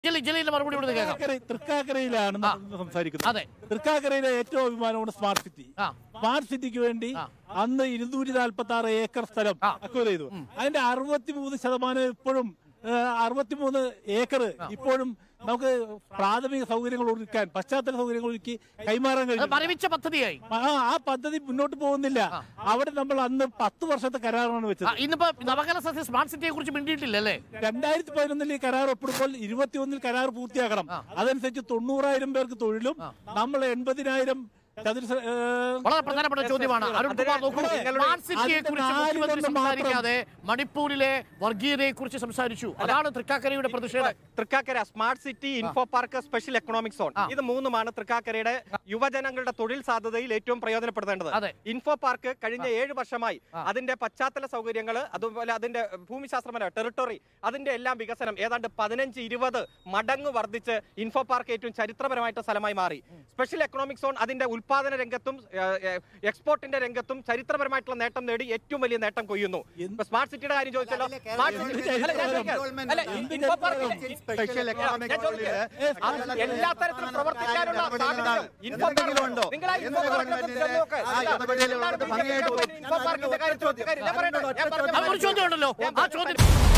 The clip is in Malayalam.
ജില്ലി ജില്ലയിലെ മറുപടി ഇവിടെ കേൾക്കാം തൃക്കാക്കര- തൃക്കാക്കരയിലാണ് നമ്മൾ സംസാരിക്കുന്നത് അതെ തൃക്കാക്കരയിലെ ഏറ്റവും അഭിമാനമാണ് സ്മാർട്ട് സിറ്റി ആ സ്മാർട്ട് സിറ്റിക്ക് വേണ്ടി ആ. അന്ന് ഇരുന്നൂറ്റി നാൽപ്പത്തി ആറ് ഏക്കർ സ്ഥലം ആ. അക്വയർ ചെയ്തു അതിന്റെ അറുപത്തിമൂന്ന് ശതമാനം ഇപ്പോഴും അറുപത്തിമൂന്ന് ഏക്കർ ഇപ്പോഴും നമുക്ക് പ്രാഥമിക സൗകര്യങ്ങൾ ഒരുക്കാൻ പശ്ചാത്തല സൗകര്യങ്ങൾ ഒരുക്കി കൈമാറാൻ അത് കഴിയും മരവിച്ച പദ്ധതിയായി ആ ആ പദ്ധതി മുന്നോട്ട് പോകുന്നില്ല അവിടെ നമ്മൾ അന്ന് പത്ത് വർഷത്തെ കരാറാണ് ആ, വെച്ചത് ഇന്നിപ്പോ നവകേരള സദസ്സിൽ സ്മാർട്ട് സിറ്റിയെ കുറിച്ച് മിണ്ടിയിട്ടില്ല അല്ലേ രണ്ടായിരത്തി പതിനൊന്നിൽ ഈ കരാർ ഒപ്പിടുമ്പോൾ ഇരുപത്തിയൊന്നിൽ കരാർ പൂർത്തിയാക്കണം അതനുസരിച്ച് തൊണ്ണൂറായിരം പേർക്ക് തൊഴിലും നമ്മൾ എൺപതിനായിരം ചതുരശ്ര ഏ, വളരെ പ്രധാനപ്പെട്ട ചോദ്യമാണ് അരുൺ കുമാർ നോക്കൂ നിങ്ങളുടെ- സ്മാർട്ട് സിറ്റിയെ കുറിച്ച് അതിന്റെ മുഖ്യമന്ത്രി നാലിലൊന്ന് മാത്രം. സംസാരിക്കാതെ മണിപ്പൂരിലെ വർഗീയതയെ കുറിച്ച് സംസാരിച്ചു അതാണ് തൃക്കാക്കരയുടെ പ്രതിഷേധം Thrikkakara smart city info park special economic zone ആ. ഇത് മൂന്നുമാണ് തൃക്കാക്കരയുടെ യുവജനങ്ങളുടെ തൊഴിൽ സാധ്യതയിൽ ഏറ്റവും പ്രയോജനപ്പെടുത്തേണ്ടത് അതെ. ഇൻഫോ പാർക്ക് കഴിഞ്ഞ ഏഴ് വർഷമായി അതിന്റെ പശ്ചാത്തല സൗകര്യങ്ങൾ അതുപോലെ അതിന്റെ ഭൂമിശാസ്ത്രപര ടെറിട്ടറി അതിന്റെ എല്ലാം വികസനം ഏതാണ്ട് പതിനഞ്ച് ഇരുപത് മടങ്ങ് വർദ്ധിച്ച് ഇൻഫോ പാർക്ക് ഏറ്റവും ചരിത്രപരമായിട്ട് സ്ഥലമായി മാറി സ്പെഷ്യൽ എക്കണോമിക് സോൺ അതിന്റെ ഉൽപാദന രംഗത്തും ഏഹ്, ഏഹ്, എക്സ്പോർട്ടിന്റെ രംഗത്തും ചരിത്രപരമായിട്ടുള്ള നേട്ടം നേടി ഏറ്റവും വലിയ നേട്ടം കൊയ്യുന്നു ഇപ്പൊ സ്മാർട്ട് സിറ്റിയുടെ കാര്യം ചോദിച്ചല്ലോ സ്മാർട്ട് സിറ്റി അല്ല, ഞാൻ ചോദിക്കാം. അല്ല, ഇൻഫോ പാർക്ക് സ്പെഷ്യൽ എക്കണോമിക് ഞാൻ ചോദിക്കട്ടെ? എല്ലാ തരത്തിലും പ്രവർത്തിക്കാനുള്ള സാധ്യതയും ഇൻഫോ പാർക്ക് ഉണ്ടോ? നിങ്ങൾ ആ ഇൻഫോ പാർക്കിനെ ചെന്ന് നോക്ക്. ആ ഇടപെടലുകൾ എന്താണ് ഭംഗിയായിട്ട് ഇൻഫോ പാർക്കിന്റെ കാര്യം ചോദിച്ചു. ഞാൻ പറയട്ടെ, ഞാൻ പറഞ്ഞ ആ ഒരു ചോദ്യം ഉണ്ടല്ലോ ആ ചോദ്യം